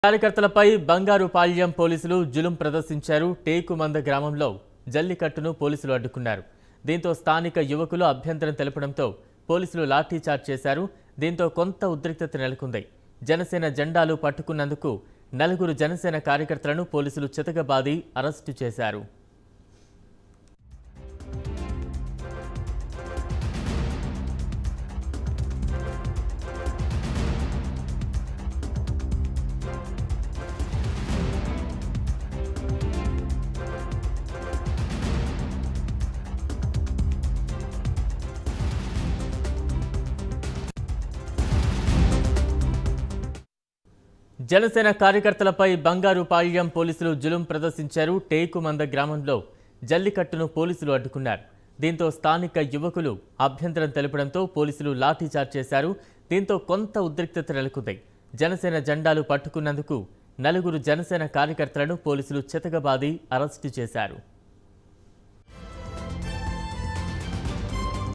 కార్యకర్తలపై బంగారు పాళ్యం పోలీసులు జులుం ప్రదర్శించారు టేకుమంద గ్రామంలో జల్లికట్టును పోలీసులు అడ్డుకున్నారు దీంతో స్థానిక యువకులు అభ్యంతరం తెలపడంతో పోలీసులు లాఠీచార్జ్ చేశారు దీంతో కొంత ఉద్రిక్తత నెలకొంది జనసేన జెండాలు పట్టుకున్నందుకు నలుగురు జనసేన కార్యకర్తలను పోలీసులు చితకబాది అరెస్టు చేశారు జనసేన కార్యకర్తలపై బంగారు పాళ్యం పోలీసులు జులుం ప్రదర్శించారు టేకుమంద గ్రామంలో జల్లికట్టును పోలీసులు అడ్డుకున్నారు దీంతో స్థానిక యువకులు అభ్యంతరం తెలపడంతో పోలీసులు లాఠీచార్జ్ చేశారు దీంతో కొంత ఉద్రిక్తత నెలకొంది జనసేన జెండాలు పట్టుకున్నందుకు నలుగురు జనసేన కార్యకర్తలను పోలీసులు చితకబాది అరెస్టు చేశారు